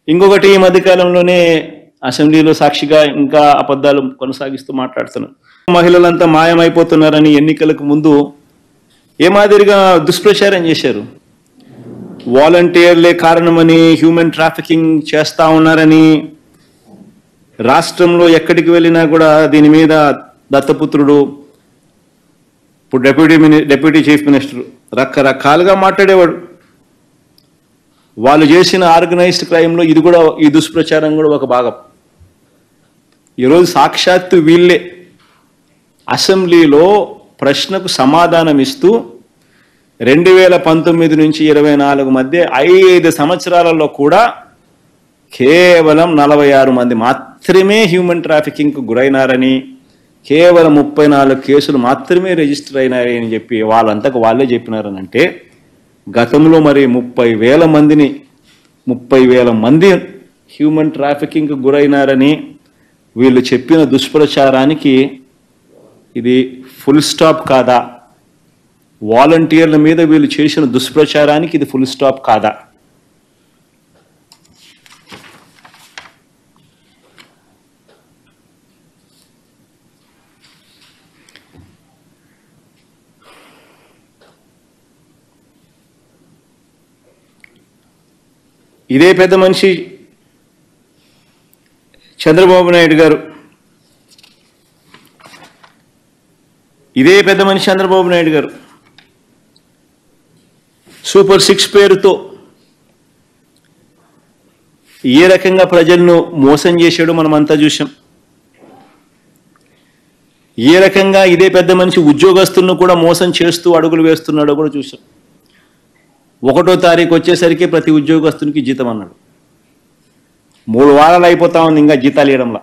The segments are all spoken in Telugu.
ఇంకొకటి ఈ మధ్యకాలంలోనే అసెంబ్లీలో సాక్షిగా ఇంకా అబద్ధాలు కొనసాగిస్తూ మాట్లాడుతున్నారు మహిళలంతా మాయమైపోతున్నారని ఎన్నికలకు ముందు ఏ మాదిరిగా దుష్ప్రచారం చేశారు వాలంటీర్లే కారణమని హ్యూమన్ ట్రాఫికింగ్ చేస్తా ఉన్నారని రాష్ట్రంలో ఎక్కడికి వెళ్ళినా కూడా దీని మీద దత్తపుత్రుడు ఇప్పుడు deputy mini deputy chief minister రకరకాలుగా మాట్లాడేవాడు వాళ్ళు చేసిన ఆర్గనైజ్డ్ క్రైమ్లో ఇది కూడా ఈ దుష్ప్రచారం కూడా ఒక భాగం ఈరోజు సాక్షాత్తు వీళ్ళే అసెంబ్లీలో ప్రశ్నకు సమాధానం ఇస్తూ రెండు వేల పంతొమ్మిది నుంచి ఇరవై నాలుగు మధ్య ఐదు సంవత్సరాలలో కూడా కేవలం నలభై ఆరు మంది మాత్రమే హ్యూమన్ ట్రాఫికింగ్కు గురైనారని కేవలం ముప్పై నాలుగు కేసులు మాత్రమే రిజిస్టర్ అయినాయి అని చెప్పి వాళ్ళంతకు వాళ్ళే చెప్పినారని అంటే గతంలో మరి ముప్పై వేల మందిని ముప్పై వేల మంది హ్యూమన్ ట్రాఫికింగ్కు గురైనారని వీళ్ళు చెప్పిన దుష్ప్రచారానికి ఇది ఫుల్ స్టాప్ కాదా వాలంటీర్ల మీద వీళ్ళు చేసిన దుష్ప్రచారానికి ఇది ఫుల్ స్టాప్ కాదా ఇదే పెద్ద మనిషి చంద్రబాబు నాయుడు గారు ఇదే పెద్ద మనిషి చంద్రబాబు నాయుడు గారు సూపర్ సిక్స్ పేరుతో ఏ రకంగా ప్రజలను మోసం చేశాడో మనం అంతా చూసాం ఏ రకంగా ఇదే పెద్ద మనిషి ఉద్యోగస్తులను కూడా మోసం చేస్తూ అడుగులు వేస్తున్నాడో కూడా చూసాం ఒకటో తారీఖు వచ్చేసరికి ప్రతి ఉద్యోగస్తునికి జీతం అన్నాడు మూడు వారాలు అయిపోతా ఉంది ఇంకా జీతాలు ఇవ్వడంలా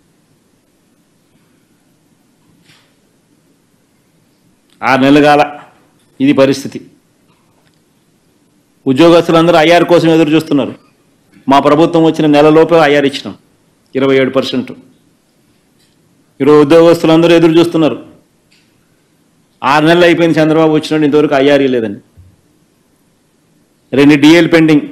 ఆరు నెలలు కాల ఇది పరిస్థితి ఉద్యోగస్తులందరూ ఐఆర్ కోసం ఎదురు చూస్తున్నారు మా ప్రభుత్వం వచ్చిన నెలలోపే ఐఆర్ ఇచ్చినాం ఇరవై ఏడు పర్సెంట్ ఈరోజు ఉద్యోగస్తులందరూ ఎదురు చూస్తున్నారు ఆరు నెలలు అయిపోయింది చంద్రబాబు వచ్చినట్టు ఇంతవరకు ఐఆర్ లేదండి రెండు డిఎల్ పెండింగ్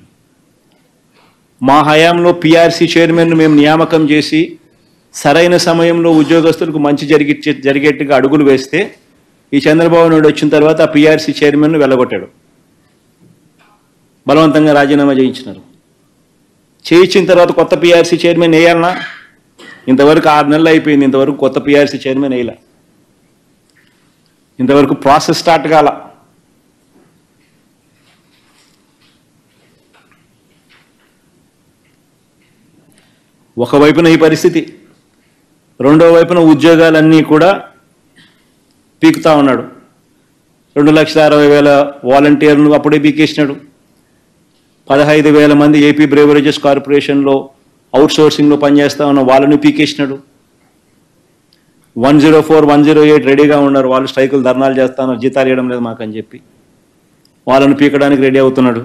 మా హయాంలో పిఆర్సీ చైర్మన్ మేము నియామకం చేసి సరైన సమయంలో ఉద్యోగస్తులకు మంచి జరిగి జరిగేట్టుగా అడుగులు వేస్తే ఈ చంద్రబాబు నాయుడు వచ్చిన తర్వాత ఆ పిఆర్సీ చైర్మన్ వెళ్ళగొట్టాడు బలవంతంగా రాజీనామా చేయించినారు చేయించిన తర్వాత కొత్త పిఆర్సీ చైర్మన్ వేయాలన్నా ఇంతవరకు ఆరు నెలలు అయిపోయింది ఇంతవరకు కొత్త పిఆర్సీ చైర్మన్ వేయాల ఇంతవరకు ప్రాసెస్ స్టార్ట్ కాల ఒకవైపున ఈ పరిస్థితి రెండో వైపున ఉద్యోగాలన్నీ కూడా పీకుతా ఉన్నాడు రెండు లక్షల అరవై వేల వాలంటీర్లు అప్పుడే పీకేసినాడు పదహైదు వేల మంది ఏపీ బ్రేవరేజెస్ కార్పొరేషన్లో అవుట్ సోర్సింగ్లో పనిచేస్తా ఉన్న వాళ్ళని పీకేసినాడు one zero four one zero eight రెడీగా ఉన్నారు వాళ్ళు స్ట్రైకులు ధర్నాలు చేస్తాను జీతాలు ఇవ్వడం లేదు మాకని చెప్పి వాళ్ళని పీకడానికి రెడీ అవుతున్నాడు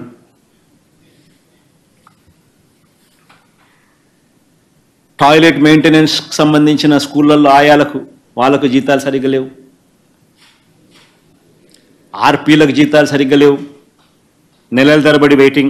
టాయిలెట్ మెయింటెనెన్స్కి సంబంధించిన స్కూళ్ళల్లో ఆయాలకు వాళ్ళకు జీతాలు సరిగ్గా లేవు ఆర్పీలకు జీతాలు సరిగ్గా లేవు నెలల తరబడి వెయిటింగ్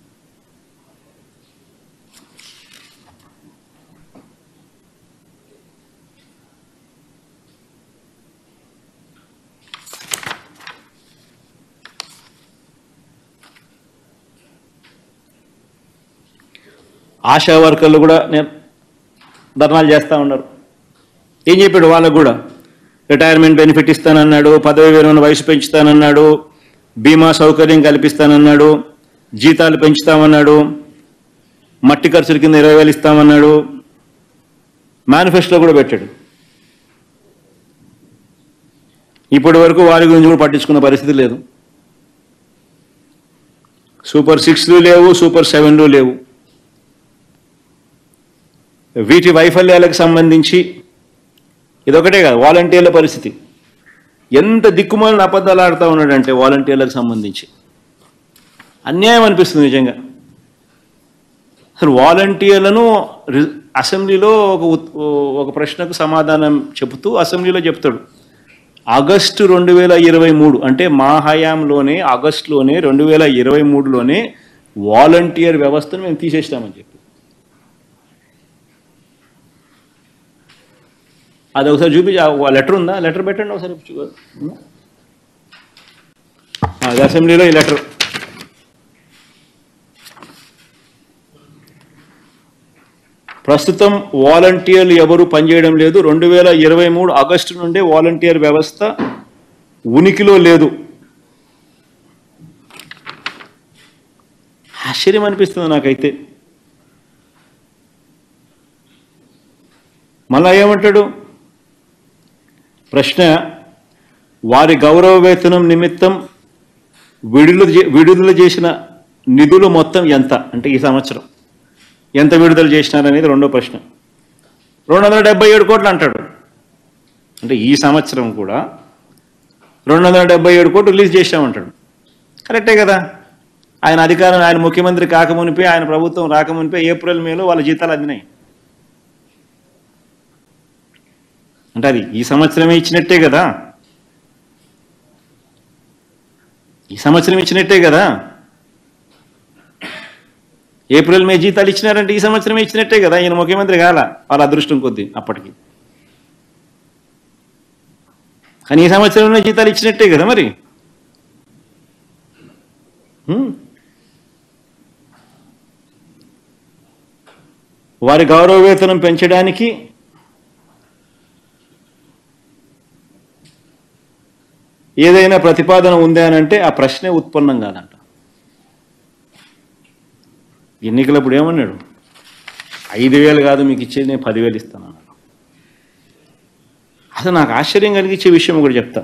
ఆశా వర్కర్లు కూడా నేను ధర్నాలు చేస్తూ ఉన్నారు ఏం చెప్పాడు వాళ్ళకు కూడా రిటైర్మెంట్ బెనిఫిట్ ఇస్తానన్నాడు పదవి విరమణ వయసు పెంచుతానన్నాడు బీమా సౌకర్యం కల్పిస్తానన్నాడు జీతాలు పెంచుతామన్నాడు మట్టి ఖర్చుల కింద ఇరవై వేలు ఇస్తామన్నాడు మేనిఫెస్టోలో కూడా పెట్టాడు ఇప్పటి వరకు వారి గురించి కూడా పట్టించుకున్న పరిస్థితి లేదు సూపర్ సిక్స్లు లేవు సూపర్ సెవెన్లు లేవు వీటి వైఫల్యాలకు సంబంధించి ఇదొకటే కాదు వాలంటీర్ల పరిస్థితి ఎంత దిక్కుమాలిన అబద్ధాలు ఆడుతూ ఉన్నాడంటే వాలంటీర్లకు సంబంధించి అన్యాయం అనిపిస్తుంది నిజంగా అసలు వాలంటీర్లను రి- అసెంబ్లీలో ఒక ఉత్- ఒక ప్రశ్నకు సమాధానం చెబుతూ అసెంబ్లీలో చెప్తాడు ఆగస్టు రెండు వేల ఇరవై మూడు అంటే మా హయాంలోనే ఆగస్టులోనే రెండు వేల ఇరవై మూడులోనే వాలంటీర్ వ్యవస్థను మేము తీసేసినామని చెప్పి అది ఒకసారి చూపించి ఆ లెటర్ ఉందా లెటర్ పెట్టండి ఒకసారి చూ- ఉందా? ఆ, అది అసెంబ్లీలో ఈ లెటర్ ప్రస్తుతం వాలంటీర్లు ఎవరు పనిచేయడం లేదు రెండు వేల ఇరవై మూడు ఆగస్టు నుండే వాలంటీర్ వ్యవస్థ ఉనికిలో లేదు ఆశ్చర్యం అనిపిస్తుంది నాకైతే మళ్ళా ఏమంటాడు ప్రశ్న వారి గౌరవ వేతనం నిమిత్తం విడుదల చే- విడుదల చేసిన నిధులు మొత్తం ఎంత అంటే ఈ సంవత్సరం ఎంత విడుదల చేసినారనేది రెండో ప్రశ్న రెండు వందల డెబ్బై ఏడు కోట్లు అంటాడు అంటే ఈ సంవత్సరం కూడా రెండు వందల డెబ్బై ఏడు కోట్లు రిలీజ్ చేశామంటాడు కరెక్టే కదా ఆయన అధికారం ఆయన ముఖ్యమంత్రి కాకమునిపే ఆయన ప్రభుత్వం రాకమునిపే ఏప్రిల్ మేలో వాళ్ళ జీతాలు అందినాయి అంటే అది ఈ సంవత్సరమే ఇచ్చినట్టే కదా ఈ సంవత్సరం ఇచ్చినట్టే కదా ఏప్రిల్ మే జీతాలు ఇచ్చినారంటే ఈ సంవత్సరమే ఇచ్చినట్టే కదా ఈయన ముఖ్యమంత్రి కాల వాళ్ళ అదృష్టం కొద్ది అప్పటికి కానీ ఈ సంవత్సరంలో జీతాలు ఇచ్చినట్టే కదా మరి హ్మ్. వారి గౌరవ వేతనం పెంచడానికి ఏదైనా ప్రతిపాదన ఉందా అని అంటే ఆ ప్రశ్నే ఉత్పన్నం కాదంట ఎన్నికలప్పుడు ఏమన్నాడు ఐదు వేలు కాదు మీకు ఇచ్చేది నేను పదివేలు ఇస్తాను అన్నాడు అసలు నాకు ఆశ్చర్యం కలిగించే విషయం ఒకటి చెప్తా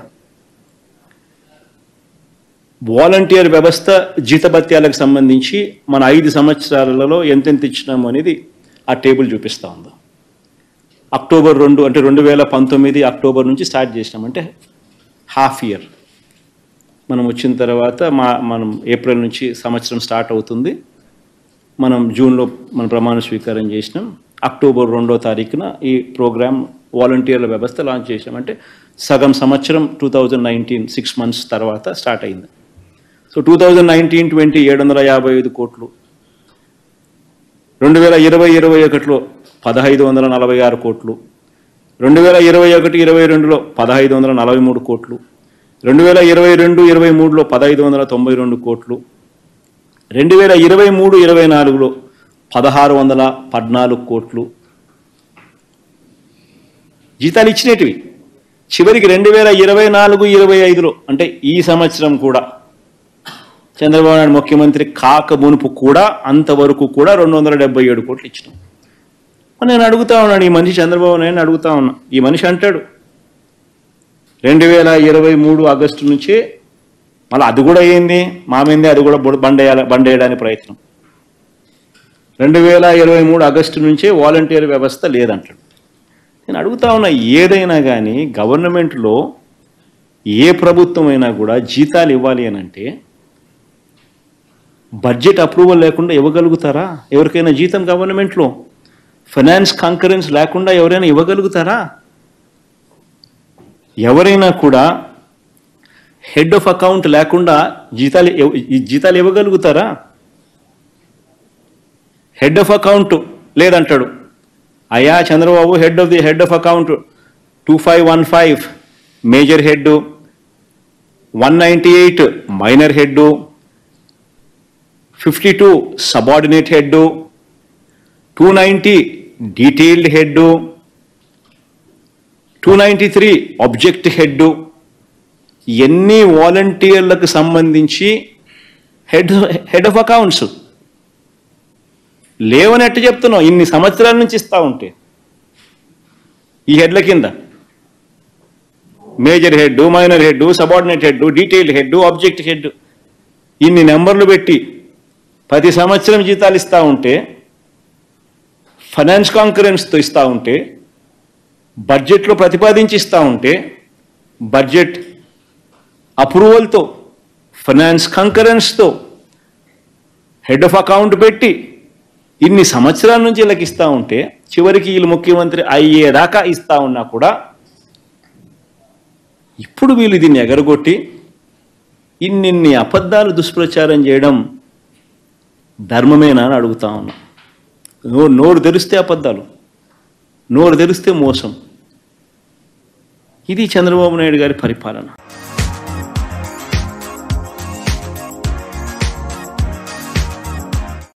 వాలంటీర్ వ్యవస్థ జీతభత్యాలకు సంబంధించి మన ఐదు సంవత్సరాలలో ఎంతెంత ఇచ్చినాము అనేది ఆ టేబుల్ చూపిస్తా ఉంది అక్టోబర్ రెండు అంటే రెండు వేల పంతొమ్మిది అక్టోబర్ నుంచి స్టార్ట్ చేసినాం అంటే హాఫ్ ఇయర్ మనం వచ్చిన తర్వాత మా మనం ఏప్రిల్ నుంచి సంవత్సరం స్టార్ట్ అవుతుంది మనం జూన్లో మన ప్రమాణ స్వీకారం చేసినాం అక్టోబర్ రెండో తారీఖున ఈ ప్రోగ్రామ్ వాలంటీర్ల వ్యవస్థ లాంచ్ చేసాం అంటే సగం సంవత్సరం two thousand nineteen six months తర్వాత స్టార్ట్ అయింది so two thousand nineteen twenty ఏడు వందల యాభై ఐదు కోట్లు రెండు వేల ఇరవై ఇరవై ఒకటిలో పదహైదు వందల నలభై ఆరు కోట్లు రెండు వేల ఇరవై ఒకటి ఇరవై రెండులో పదహైదు వందల నలభై మూడు కోట్లు రెండు వేల ఇరవై రెండు ఇరవై మూడులో పదహైదు వందల తొంభై రెండు కోట్లు రెండు వేల ఇరవై మూడు ఇరవై నాలుగులో పదహారు వందల పద్నాలుగు కోట్లు జీతాలు ఇచ్చినటివి చివరికి రెండు వేల ఇరవై నాలుగు ఇరవై ఐదులో అంటే ఈ సంవత్సరం కూడా చంద్రబాబు నాయుడు ముఖ్యమంత్రి కాక మునుపు కూడా అంతవరకు కూడా రెండు వందల డెబ్బై ఏడు కోట్లు ఇచ్చినాం మరి నేను అడుగుతా ఉన్నాను ఈ మనిషి చంద్రబాబు నాయుడు అడుగుతా ఉన్నా ఈ మనిషి అంటాడు రెండు వేల ఇరవై మూడు ఆగస్టు నుంచే మళ్ళీ అది కూడా ఏంది మా మీదే అది కూడా బుడ- బండేయాల బండేయడానికి ప్రయత్నం రెండు వేల ఇరవై మూడు ఆగస్టు నుంచే వాలంటీర్ వ్యవస్థ లేదంటాడు నేను అడుగుతా ఉన్నా ఏదైనా కానీ గవర్నమెంట్లో ఏ ప్రభుత్వం అయినా కూడా జీతాలు ఇవ్వాలి అని అంటే బడ్జెట్ అప్రూవల్ లేకుండా ఇవ్వగలుగుతారా ఎవరికైనా జీతం గవర్నమెంట్లో ఫైనాన్స్ కాంకరెన్స్ లేకుండా ఎవరైనా ఇవ్వగలుగుతారా ఎవరైనా కూడా హెడ్ ఆఫ్ అకౌంట్ లేకుండా జీతాలు ఇవ్వ- ఈ జీతాలు ఇవ్వగలుగుతారా హెడ్ ఆఫ్ అకౌంట్ లేదంటాడు అయ్యా Chandrababu head of the head of account two five one five major head one ninety eight minor head fifty two subordinate head two ninety detailed head two ninety three object head ఎన్ని వాలంటీర్లకు సంబంధించి హెడ్ హెడ్ ఆఫ్ అకౌంట్స్ లేవని ఎట్ట చెప్తున్నావు ఇన్ని సంవత్సరాల నుంచి ఇస్తా ఉంటే ఈ హెడ్ల కింద major head minor head subordinate head detailed head object head ఇన్ని నెంబర్లు పెట్టి ప్రతి సంవత్సరం జీతాలు ఇస్తా ఉంటే ఫైనాన్స్ కాంకరెన్స్తో ఇస్తా ఉంటే బడ్జెట్లో ప్రతిపాదించి ఇస్తా ఉంటే బడ్జెట్ అప్రూవల్తో ఫైనాన్స్ కంకరెన్స్తో హెడ్ ఆఫ్ అకౌంట్ పెట్టి ఇన్ని సంవత్సరాల నుంచి వీళ్ళకి ఇస్తా ఉంటే చివరికి వీళ్ళు ముఖ్యమంత్రి అయ్యేదాకా ఇస్తా ఉన్నా కూడా ఇప్పుడు వీళ్ళు దీన్ని ఎగరగొట్టి ఇన్నిన్ని అబద్ధాలు దుష్ప్రచారం చేయడం ధర్మమేనా అని అడుగుతా ఉన్నా నోరు నోరు తెరిస్తే అబద్ధాలు నోరు తెరిస్తే మోసం ఇది చంద్రబాబు నాయుడు గారి పరిపాలన